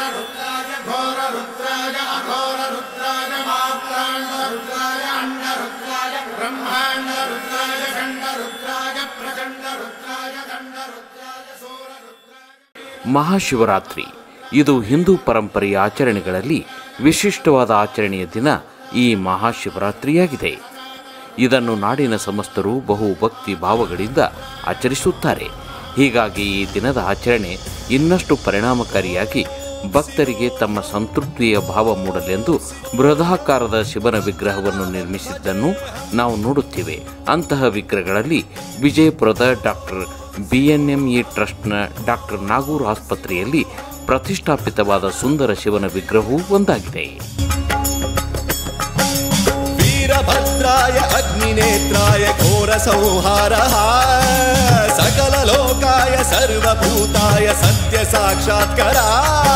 ರುದ್ರಾಯ ಘೋರ ರುದ್ರಾಯ ಅಘೋರ ರುದ್ರಾಯ ಮಾತ್ರಾಂಡ ರುದ್ರಾಯ ಅಂಡ ರುದ್ರಾಯ ಬ್ರಹ್ಮಾಂಡ ರುದ್ರಾಯ ಖಂಡ ರುದ್ರಾಯ ಪ್ರಚಂಡ ರುದ್ರಾಯ ದಂಡ ರುದ್ರಾಯ ಸೂರ ರುದ್ರಾಯ ಮಹಾಶಿವರಾತ್ರಿ ಇದು ಹಿಂದೂ ಪರಂಪರೆಯ ಆಚರಣೆಗಳಲ್ಲಿ ವಿಶಿಷ್ಟವಾದ ಆಚರಣೆಯ ದಿನ ಈ ಮಹಾಶಿವರಾತ್ರಿಯಾಗಿದೆ ಇದನ್ನು ನಾಡಿನ ಸಮಸ್ತರು ಬಹು ಭಕ್ತಿ ಭಾವಗಳಿಂದ ಆಚರಿಸುತ್ತಾರೆ ಹೀಗಾಗಿ ಈ ದಿನದ ಆಚರಣೆ ಇನ್ನಷ್ಟು ಪರಿಣಾಮಕಾರಿಯಾಗಿ ಭಕ್ತರಿಗೆ ತಮ್ಮ ಸಂತೃಪ್ತಿಯ ಭಾವ ಮೂಡಲೆಂದು ಬೃಹದಾಕಾರದ ಶಿವನ ವಿಗ್ರಹವನ್ನು ನಿರ್ಮಿಸಿದ್ದನ್ನು ನಾವು ನೋಡುತ್ತೇವೆ ಅಂತಹ ವಿಗ್ರಹಗಳಲ್ಲಿ ವಿಜಯಪುರದ ಡಾಕ್ಟರ್ ಬಿಎನ್ಎಂಇ ಟ್ರಸ್ಟ್ನ ಡಾಕ್ಟರ್ ನಾಗೂರ್ ಆಸ್ಪತ್ರೆಯಲ್ಲಿ ಪ್ರತಿಷ್ಠಾಪಿತವಾದ ಸುಂದರ ಶಿವನ ವಿಗ್ರಹವೂ ಒಂದಾಗಿದೆ वीरभद्राय अग्निनेत्राय घोरसंहारः सकललोकाय सर्वभूताय सत्यसाक्षात्करा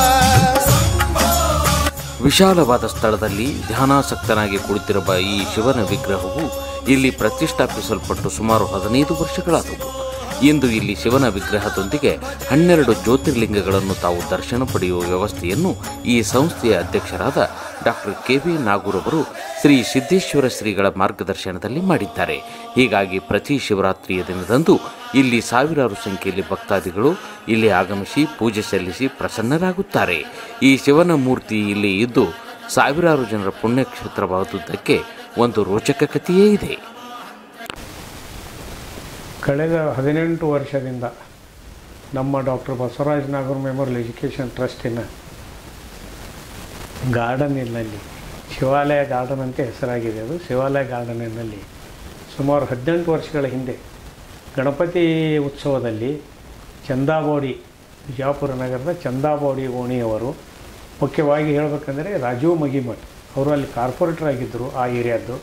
ವಿಶಾಲವಾದ ಸ್ಥಳದಲ್ಲಿ ಧ್ಯಾನಾಸಕ್ತನಾಗಿ ಕುಳಿತಿರುವ ಈ ಶಿವನ ವಿಗ್ರಹವು ಇಲ್ಲಿ ಪ್ರತಿಷ್ಠಾಪಿಸಲ್ಪಟ್ಟು ಸುಮಾರು ಹದಿನೈದು ವರ್ಷಗಳಾದವು ಇಂದು ಇಲ್ಲಿ ಶಿವನ ವಿಗ್ರಹದೊಂದಿಗೆ ಹನ್ನೆರಡು ಜ್ಯೋತಿರ್ಲಿಂಗಗಳನ್ನು ತಾವು ದರ್ಶನ ಪಡೆಯುವ ವ್ಯವಸ್ಥೆಯನ್ನು ಈ ಸಂಸ್ಥೆಯ ಅಧ್ಯಕ್ಷರಾದ ಡಾಕ್ಟರ್ ಕೆ ವಿ ನಾಗೂರ್ ಅವರು ಶ್ರೀ ಸಿದ್ದೇಶ್ವರ ಶ್ರೀಗಳ ಮಾರ್ಗದರ್ಶನದಲ್ಲಿ ಮಾಡಿದ್ದಾರೆ ಹೀಗಾಗಿ ಪ್ರತಿ ಶಿವರಾತ್ರಿಯ ದಿನದಂದು ಇಲ್ಲಿ ಸಾವಿರಾರು ಸಂಖ್ಯೆಯಲ್ಲಿ ಭಕ್ತಾದಿಗಳು ಇಲ್ಲಿ ಆಗಮಿಸಿ ಪೂಜೆ ಸಲ್ಲಿಸಿ ಪ್ರಸನ್ನರಾಗುತ್ತಾರೆ ಈ ಶಿವನ ಮೂರ್ತಿ ಇಲ್ಲಿ ಇದ್ದು ಸಾವಿರಾರು ಜನರ ಪುಣ್ಯಕ್ಷೇತ್ರವಾದುದಕ್ಕೆ ಒಂದು ರೋಚಕ ಕಥೆಯೇ ಇದೆ ಕಳೆದ ಹದಿನೆಂಟು ವರ್ಷದಿಂದ ನಮ್ಮ doctor Basavaraj Nagur memorial education ಟ್ರಸ್ಟಿನ ಗಾರ್ಡನ್ನಲ್ಲಿ ಶಿವಾಲಯ ಗಾರ್ಡನ್ ಅಂತ ಹೆಸರಾಗಿದೆ ಅದು ಶಿವಾಲಯ ಗಾರ್ಡನ್ನಲ್ಲಿ ಸುಮಾರು ಹದಿನೆಂಟು ವರ್ಷಗಳ ಹಿಂದೆ ಗಣಪತಿ ಉತ್ಸವದಲ್ಲಿ ಚಂದಾಬೋಡಿ ಬಿಜಾಪುರ ನಗರದ ಚಂದಾಬೋಡಿ ಓಣಿಯವರು ಮುಖ್ಯವಾಗಿ ಹೇಳಬೇಕಂದ್ರೆ ರಾಜೀವ್ ಮಗಿಮಠ್ ಅವರು ಅಲ್ಲಿ ಕಾರ್ಪೊರೇಟರ್ ಆಗಿದ್ದರು ಆ ಏರಿಯಾದ್ದು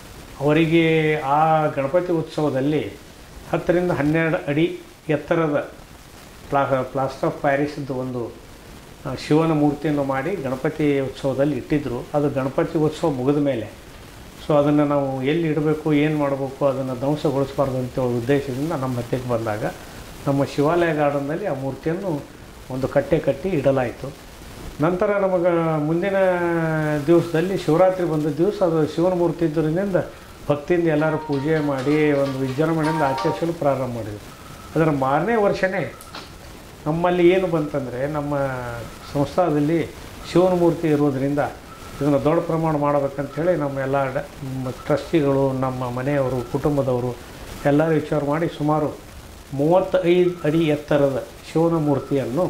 ಅವರಿಗೆ ಆ ಗಣಪತಿ ಉತ್ಸವದಲ್ಲಿ ಹತ್ತರಿಂದ ಹನ್ನೆರಡು ಅಡಿ ಎತ್ತರದ ಪ್ಲಾ ಪ್ಲಾಸ್ಟರ್ ಆಫ್ ಪ್ಯಾರಿಸ್ದು ಒಂದು ಆ, ಶಿವನ ಮೂರ್ತಿಯನ್ನು ಮಾಡಿ ಗಣಪತಿ ಉತ್ಸವದಲ್ಲಿ ಇಟ್ಟಿದ್ದರು ಅದು ಗಣಪತಿ ಉತ್ಸವ ಮುಗಿದ ಮೇಲೆ ಸೊ ಅದನ್ನು ನಾವು ಎಲ್ಲಿ ಇಡಬೇಕು ಏನು ಮಾಡಬೇಕು ಅದನ್ನು ಧ್ವಂಸಗೊಳಿಸಬಾರ್ದು ಅಂತ ಹೇಳೋ ಉದ್ದೇಶದಿಂದ ನಮ್ಮ ಹತ್ತಿಗೆ ಬಂದಾಗ ನಮ್ಮ ಶಿವಾಲಯ ಗಾರ್ಡನ್ನಲ್ಲಿ ಆ ಮೂರ್ತಿಯನ್ನು ಒಂದು ಕಟ್ಟೆ ಕಟ್ಟಿ ಇಡಲಾಯಿತು ನಂತರ ನಮಗೆ ಮುಂದಿನ ದಿವಸದಲ್ಲಿ ಶಿವರಾತ್ರಿ ಬಂದ ದಿವಸ ಅದು ಶಿವನ ಮೂರ್ತಿ ಇದ್ದರಿಂದ ಭಕ್ತಿಯಿಂದ ಎಲ್ಲರೂ ಪೂಜೆ ಮಾಡಿ ಒಂದು ವಿಜೃಂಭಣೆಯಿಂದ ಆಚರಿಸಲು ಪ್ರಾರಂಭ ಮಾಡಿದರು ಅದರ ಮಾರನೇ ವರ್ಷವೇ ನಮ್ಮಲ್ಲಿ ಏನು ಬಂತಂದರೆ ನಮ್ಮ ಸಂಸ್ಥಾನದಲ್ಲಿ ಶಿವನ ಮೂರ್ತಿ ಇರೋದರಿಂದ ಇದನ್ನು ದೊಡ್ಡ ಪ್ರಮಾಣ ಮಾಡಬೇಕಂತ ಹೇಳಿ ನಮ್ಮ ಎಲ್ಲ ಡ- ನಮ್ಮ ಟ್ರಸ್ಟಿಗಳು ನಮ್ಮ ಮನೆಯವರು ಕುಟುಂಬದವರು ಎಲ್ಲರೂ ವಿಚಾರ ಮಾಡಿ ಸುಮಾರು ಮೂವತ್ತೈದು ಅಡಿ ಎತ್ತರದ ಶಿವನ ಮೂರ್ತಿಯನ್ನು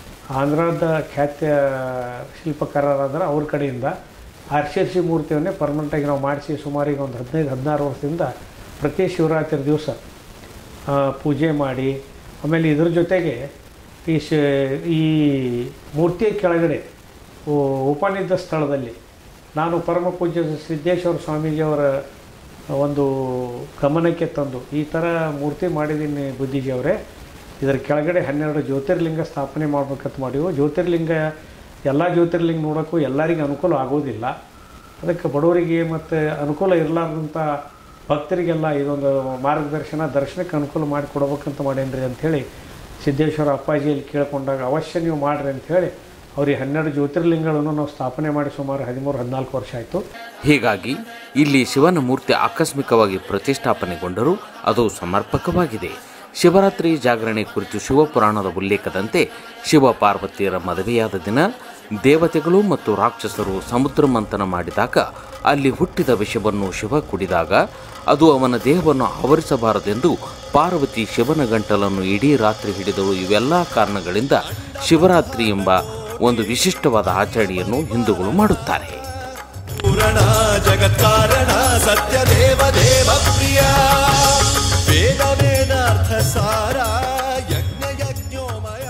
ಆಂಧ್ರದ ಖ್ಯಾತಿಯ ಶಿಲ್ಪಕಾರರಾದ್ರೆ ಅವ್ರ ಕಡೆಯಿಂದ ಆರ್ಸಿಸಿ ಮೂರ್ತಿಯನ್ನೇ ಪರ್ಮನೆಂಟಾಗಿ ನಾವು ಮಾಡಿಸಿ ಸುಮಾರು ಈಗ ಒಂದು ಹದಿನೈದು ಹದಿನಾರು ವರ್ಷದಿಂದ ಪ್ರತಿ ಶಿವರಾತ್ರಿ ದಿವಸ ಆ, ಪೂಜೆ ಮಾಡಿ ಆಮೇಲೆ ಇದ್ರ ಜೊತೆಗೆ ಈ ಶ ಈ ಮೂರ್ತಿಯ ಕೆಳಗಡೆ ಉ- ಉಪನಿದ್ದ ಸ್ಥಳದಲ್ಲಿ ನಾನು ಪರಮ ಪೂಜ್ಯ ಸಿದ್ದೇಶ್ವರ ಸ್ವಾಮೀಜಿಯವರ ಒಂದು ಗಮನಕ್ಕೆ ತಂದು ಈ ಥರ ಮೂರ್ತಿ ಮಾಡಿದ್ದೀನಿ ಬುದ್ಧಿಜಿಯವರೇ ಇದರ ಕೆಳಗಡೆ ಹನ್ನೆರಡು ಜ್ಯೋತಿರ್ಲಿಂಗ ಸ್ಥಾಪನೆ ಮಾಡ್ಬೇಕಂತ ಮಾಡಿವು ಜ್ಯೋತಿರ್ಲಿಂಗ ಎಲ್ಲ ಜ್ಯೋತಿರ್ಲಿಂಗ ನೋಡೋಕ್ಕೂ ಎಲ್ಲರಿಗೂ ಅನುಕೂಲ ಆಗೋದಿಲ್ಲ ಅದಕ್ಕೆ ಬಡವರಿಗೆ ಮತ್ತು ಅನುಕೂಲ ಇರಲಾರ್ದಂಥ ಭಕ್ತರಿಗೆಲ್ಲ ಇದೊಂದು ಮಾರ್ಗದರ್ಶನ ದರ್ಶನಕ್ಕೆ ಅನುಕೂಲ ಮಾಡಿ ಕೊಡ್ಬೇಕಂತ ಮಾಡೇನ್ರಿ ಅಂಥೇಳಿ ಸಿದ್ದೇಶ್ವರ ಅಪ್ಪಾಜಿಯಲ್ಲಿ ಕೇಳ್ಕೊಂಡಾಗ ಅವಶ್ಯ ನೀವು ಮಾಡಿರಿ ಅಂಥೇಳಿ ಅವ್ರಿಗೆ ಹನ್ನೆರಡು ಜ್ಯೋತಿರ್ಲಿಂಗಗಳನ್ನು ನಾವು ಸ್ಥಾಪನೆ ಮಾಡಿ ಸುಮಾರು ಹದಿಮೂರು ಹದಿನಾಲ್ಕು ವರ್ಷ ಆಯಿತು ಹೀಗಾಗಿ ಇಲ್ಲಿ ಶಿವನ ಮೂರ್ತಿ ಆಕಸ್ಮಿಕವಾಗಿ ಪ್ರತಿಷ್ಠಾಪನೆಗೊಂಡರೂ ಅದು ಸಮರ್ಪಕವಾಗಿದೆ ಶಿವರಾತ್ರಿ ಜಾಗರಣೆ ಕುರಿತು ಶಿವಪುರಾಣದ ಉಲ್ಲೇಖದಂತೆ ಶಿವ ಪಾರ್ವತಿಯರ ಮದುವೆಯಾದ ದಿನ ದೇವತೆಗಳು ಮತ್ತು ರಾಕ್ಷಸರು ಸಮುದ್ರ ಮಂಥನ ಮಾಡಿದಾಗ ಅಲ್ಲಿ ಹುಟ್ಟಿದ ವಿಷವನ್ನು ಶಿವ ಕುಡಿದಾಗ ಅದು ಅವನ ದೇಹವನ್ನು ಆವರಿಸಬಾರದೆಂದು ಪಾರ್ವತಿ ಶಿವನ ಗಂಟಲನ್ನು ಇಡೀ ರಾತ್ರಿ ಹಿಡಿದಳು ಇವೆಲ್ಲ ಕಾರಣಗಳಿಂದ ಶಿವರಾತ್ರಿ ಎಂಬ ಒಂದು ವಿಶಿಷ್ಟವಾದ ಆಚರಣೆಯನ್ನು ಹಿಂದೂಗಳು ಮಾಡುತ್ತಾರೆ ಪುರಣ ಜಗತ್ಕಾರಣ ಸತ್ಯದೇವ ದೇವ ಪ್ರಿಯ ವೇದ ವೇದಾರ್ಥ ಸಾರ ಯಜ್ಞ ಯಜ್ಞೋಮಯ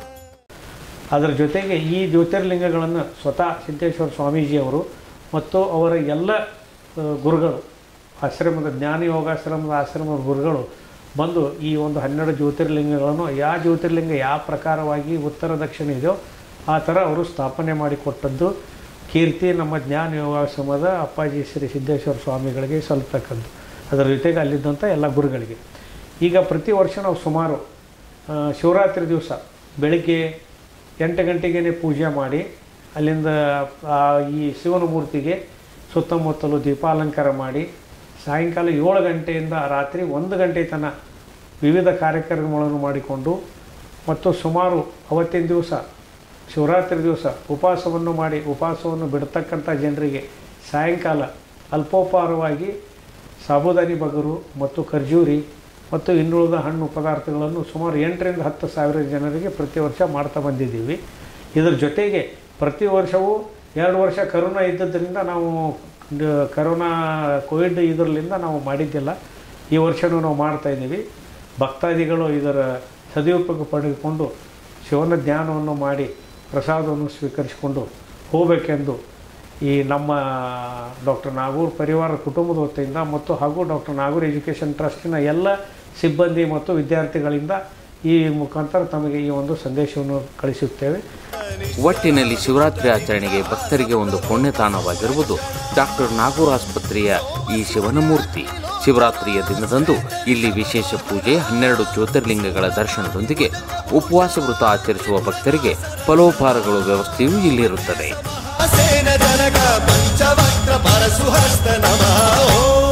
ಅದರ ಜೊತೆಗೆ ಈ ಜ್ಯೋತಿರ್ಲಿಂಗಗಳನ್ನು ಸ್ವತಃ ಸಿದ್ದೇಶ್ವರ ಸ್ವಾಮೀಜಿಯವರು ಮತ್ತು ಅವರ ಎಲ್ಲ ಆ, ಗುರುಗಳು ಆಶ್ರಮದ ಜ್ಞಾನ ಯೋಗಾಶ್ರಮದ ಆಶ್ರಮದ ಗುರುಗಳು ಬಂದು ಈ ಒಂದು ಹನ್ನೆರಡು ಜ್ಯೋತಿರ್ಲಿಂಗಗಳನ್ನು ಯಾವ ಜ್ಯೋತಿರ್ಲಿಂಗ ಯಾವ ಪ್ರಕಾರವಾಗಿ ಉತ್ತರ ದಕ್ಷಿಣ ಇದೆಯೋ ಆ ಥರ ಅವರು ಸ್ಥಾಪನೆ ಮಾಡಿಕೊಟ್ಟದ್ದು ಕೀರ್ತಿ ನಮ್ಮ ಜ್ಞಾನ ಯೋಗಾಶ್ರಮದ ಅಪ್ಪಾಜಿ ಶ್ರೀ ಸಿದ್ದೇಶ್ವರ ಸ್ವಾಮಿಗಳಿಗೆ ಸಲ್ತಕ್ಕದ್ದು ಅದರ ಜೊತೆಗೆ ಅಲ್ಲಿದ್ದಂಥ ಎಲ್ಲ ಗುರುಗಳಿಗೆ ಈಗ ಪ್ರತಿ ವರ್ಷ ನಾವು ಸುಮಾರು ಆ, ಶಿವರಾತ್ರಿ ದಿವಸ ಬೆಳಿಗ್ಗೆ ಎಂಟು ಗಂಟೆಗೇ ಪೂಜೆ ಮಾಡಿ ಅಲ್ಲಿಂದ ಆ ಈ ಶಿವನ ಮೂರ್ತಿಗೆ ಸುತ್ತಮುತ್ತಲು ದೀಪಾಲಂಕಾರ ಮಾಡಿ ಸಾಯಂಕಾಲ ಏಳು ಗಂಟೆಯಿಂದ ರಾತ್ರಿ ಒಂದು ಗಂಟೆ ತನಕ ವಿವಿಧ ಕಾರ್ಯಕ್ರಮಗಳನ್ನು ಮಾಡಿಕೊಂಡು ಮತ್ತು ಸುಮಾರು ಅವತ್ತಿನ ದಿವಸ ಶಿವರಾತ್ರಿ ದಿವಸ ಉಪವಾಸವನ್ನು ಮಾಡಿ ಉಪವಾಸವನ್ನು ಬಿಡ್ತಕ್ಕಂಥ ಜನರಿಗೆ ಸಾಯಂಕಾಲ ಅಲ್ಪೋಪಹಾರವಾಗಿ ಸಾಬುದಾನಿ ಬಗರು ಮತ್ತು ಖರ್ಜೂರಿ ಮತ್ತು ಇನ್ನುಳಿದ ಹಣ್ಣು ಪದಾರ್ಥಗಳನ್ನು ಸುಮಾರು ಎಂಟರಿಂದ ಹತ್ತು ಸಾವಿರ ಜನರಿಗೆ ಪ್ರತಿ ವರ್ಷ ಮಾಡ್ತಾ ಬಂದಿದ್ದೀವಿ ಇದರ ಜೊತೆಗೆ ಪ್ರತಿ ವರ್ಷವೂ ಎರಡು ವರ್ಷ ಕರೋನಾ ಇದ್ದದ್ದರಿಂದ ನಾವು ಡ- ಕರೋನಾ ಕೋವಿಡ್ ಇದರಲ್ಲಿಂದ ನಾವು ಮಾಡಿದ್ದಿಲ್ಲ ಈ ವರ್ಷವೂ ನಾವು ಮಾಡ್ತಾಯಿದ್ದೀವಿ ಭಕ್ತಾದಿಗಳು ಇದರ ಸದುಪಯೋಗ ಪಡೆದುಕೊಂಡು ಶಿವನ ಧ್ಯಾನವನ್ನು ಮಾಡಿ ಪ್ರಸಾದವನ್ನು ಸ್ವೀಕರಿಸಿಕೊಂಡು ಹೋಗಬೇಕೆಂದು ಈ ನಮ್ಮ ಡಾಕ್ಟರ್ ನಾಗೂರ್ ಪರಿವಾರ ಕುಟುಂಬದ ವತಿಯಿಂದ ಮತ್ತು ಹಾಗೂ ಡಾಕ್ಟರ್ ನಾಗೂರ್ ಎಜುಕೇಷನ್ ಟ್ರಸ್ಟಿನ ಎಲ್ಲ ಸಿಬ್ಬಂದಿ ಮತ್ತು ವಿದ್ಯಾರ್ಥಿಗಳಿಂದ ಈ ಮುಖಾಂತರ ತಮಗೆ ಈ ಒಂದು ಸಂದೇಶವನ್ನು ಕಳಿಸುತ್ತೇವೆ ಒಟ್ಟಿನಲ್ಲಿ ಶಿವರಾತ್ರಿ ಆಚರಣೆಗೆ ಭಕ್ತರಿಗೆ ಒಂದು ಪುಣ್ಯತಾಣವಾಗಿರುವುದು ಡಾಕ್ಟರ್ ನಾಗೂರ್ ಆಸ್ಪತ್ರೆಯ ಈ ಶಿವನ ಮೂರ್ತಿ ಶಿವರಾತ್ರಿಯ ದಿನದಂದು ಇಲ್ಲಿ ವಿಶೇಷ ಪೂಜೆ ಹನ್ನೆರಡು ಜ್ಯೋತಿರ್ಲಿಂಗಗಳ ದರ್ಶನದೊಂದಿಗೆ ಉಪವಾಸ ವೃತ ಆಚರಿಸುವ ಭಕ್ತರಿಗೆ ಫಲೋಪಹಾರಗಳ ವ್ಯವಸ್ಥೆಯೂ ಇಲ್ಲಿರುತ್ತದೆ ಸೇನ ಜನಕ ಪಂಚವಕ್ರ ಪರಸುಹಸ್ತ ನಮಃ ಓಂ